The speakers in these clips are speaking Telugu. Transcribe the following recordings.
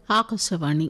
ఆకాశవాణి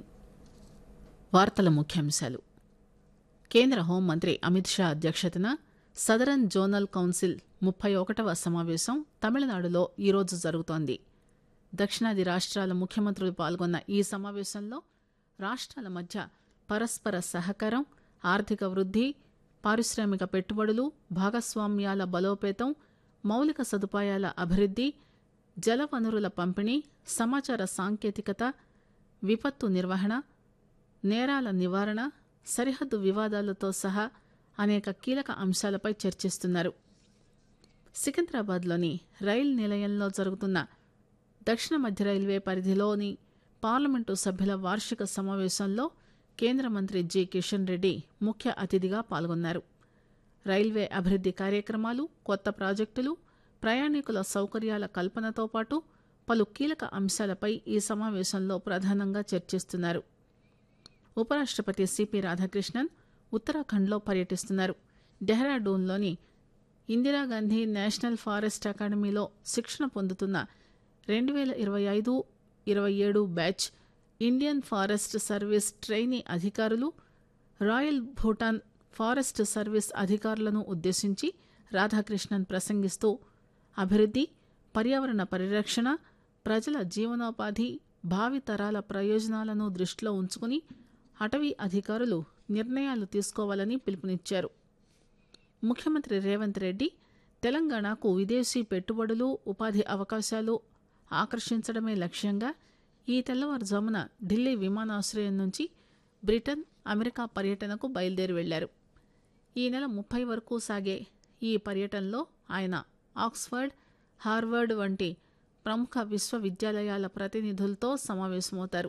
వార్తల ముఖ్యాంశాలు కేంద్ర హోంమంత్రి అమిత్ షా అధ్యక్షతన సదరన్ జోనల్ కౌన్సిల్ ముప్పై ఒకటవ సమావేశం తమిళనాడులో ఈరోజు జరుగుతోంది దక్షిణాది రాష్ట్రాల ముఖ్యమంత్రులు పాల్గొన్న ఈ సమావేశంలో రాష్ట్రాల మధ్య పరస్పర సహకారం ఆర్థిక వృద్ధి పారిశ్రామిక పెట్టుబడులు భాగస్వామ్యాల బలోపేతం మౌలిక సదుపాయాల అభివృద్ధి జల వనరుల పంపిణీ సమాచార సాంకేతికత విపత్తు నిర్వహణ నేరాల నివారణ సరిహద్దు వివాదాలతో సహా అనేక కీలక అంశాలపై చర్చిస్తున్నారు సికింద్రాబాద్లోని రైలు నిలయంలో జరుగుతున్న దక్షిణ మధ్య రైల్వే పరిధిలోని పార్లమెంటు సభ్యుల వార్షిక సమావేశంలో కేంద్ర మంత్రి జి కిషన్ రెడ్డి ముఖ్య అతిథిగా పాల్గొన్నారు రైల్వే అభివృద్ది కార్యక్రమాలు కొత్త ప్రాజెక్టులు ప్రయాణికుల సౌకర్యాల కల్పనతో పాటు పలు కీలక అంశాలపై ఈ సమావేశంలో ప్రధానంగా చర్చిస్తున్నారు ఉపరాష్టపతి సిపి రాధాకృష్ణన్ ఉత్తరాఖండ్లో పర్యటిస్తున్నారు డెహ్రాడూన్లోని ఇందిరాగాంధీ నేషనల్ ఫారెస్ట్ అకాడమీలో శిక్షణ పొందుతున్న రెండు వేల ఇరవై ఐదు ఇరవై ఏడు batch Indian forest service trainee అధికారులు రాయల్ భూటాన్ ఫారెస్ట్ సర్వీస్ అధికారులను ఉద్దేశించి రాధాకృష్ణన్ ప్రసంగిస్తూ అభివృద్ధి పర్యావరణ పరిరక్షణ ప్రజల జీవనోపాధి భావితరాల ప్రయోజనాలను దృష్టిలో ఉంచుకుని అటవీ అధికారులు నిర్ణయాలు తీసుకోవాలని పిలుపునిచ్చారు ముఖ్యమంత్రి రేవంత్ రెడ్డి తెలంగాణకు విదేశీ పెట్టుబడులు ఉపాధి అవకాశాలు ఆకర్షించడమే లక్ష్యంగా ఈ తెల్లవారుజామున ఢిల్లీ విమానాశ్రయం నుంచి బ్రిటన్ అమెరికా పర్యటనకు బయలుదేరి వెళ్లారు ఈ నెల ముప్పై వరకు సాగే ఈ పర్యటనలో ఆయన ఆక్స్ఫర్డ్ హార్వర్డ్ వంటి ప్రముఖ విశ్వవిద్యాలయాల ప్రతినిధులతో సమావేశమవుతారు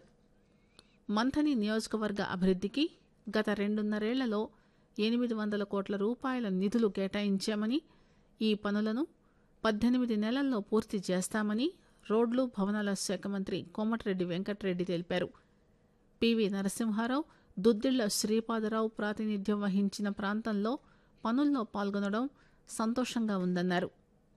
మంథని నియోజకవర్గ అభివృద్ధికి గత రెండున్నరేళ్లలో ఎనిమిది వందల కోట్ల రూపాయల నిధులు కేటాయించామని ఈ పనులను పద్దెనిమిది నెలల్లో పూర్తి చేస్తామని రోడ్లు భవనాల శాఖ మంత్రి కోమటిరెడ్డి వెంకటరెడ్డి తెలిపారు పివి నరసింహారావు దుద్దిళ్ల శ్రీపాదరావు ప్రాతినిధ్యం వహించిన ప్రాంతంలో పనుల్లో పాల్గొనడం సంతోషంగా ఉందన్నారు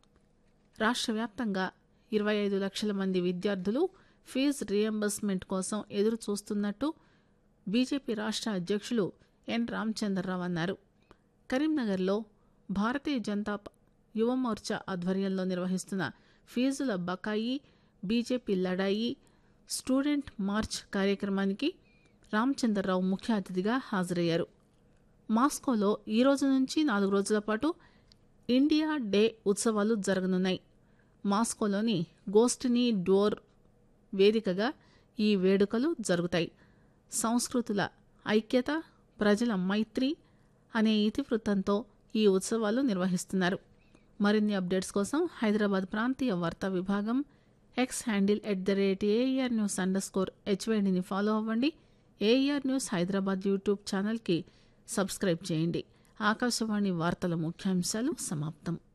రాష్ట్ర వ్యాప్తంగా ఇరవై ఐదు లక్షల మంది విద్యార్థులు ఫీజు రియంబర్స్మెంట్ కోసం ఎదురు చూస్తున్నట్టు బీజేపీ రాష్ట్ర అధ్యక్షులు ఎన్ రామచంద్రరావు అన్నారు కరీంనగర్లో భారతీయ జనతా యువమోర్చా ఆధ్వర్యంలో నిర్వహిస్తున్న ఫీజుల బకాయి బీజేపీ లడాయి స్టూడెంట్ మార్చ్ కార్యక్రమానికి రామచంద్రరావు ముఖ్య అతిథిగా హాజరయ్యారు మాస్కోలో ఈ రోజు నుంచి నాలుగు రోజుల పాటు ఇండియా డే ఉత్సవాలు జరగనున్నాయి మాస్కోలోని గోస్టినీ డోర్ వేదికగా ఈ వేడుకలు జరుగుతాయి సంస్కృతుల ఐక్యత ప్రజల మైత్రి అనే ఇతివృత్తంతో ఈ ఉత్సవాలు నిర్వహిస్తున్నారు మరిన్ని అప్డేట్స్ కోసం హైదరాబాద్ ప్రాంతీయ వార్తా విభాగం X handle at the rate AIR news underscore స్కోర్ హెచ్వైడిని ఫాలో అవ్వండి ఏఆర్ న్యూస్ హైదరాబాద్ యూట్యూబ్ ఛానల్కి సబ్స్క్రైబ్ చేయండి ఆకాశవాణి వార్తల ముఖ్యాంశాలు సమాప్తం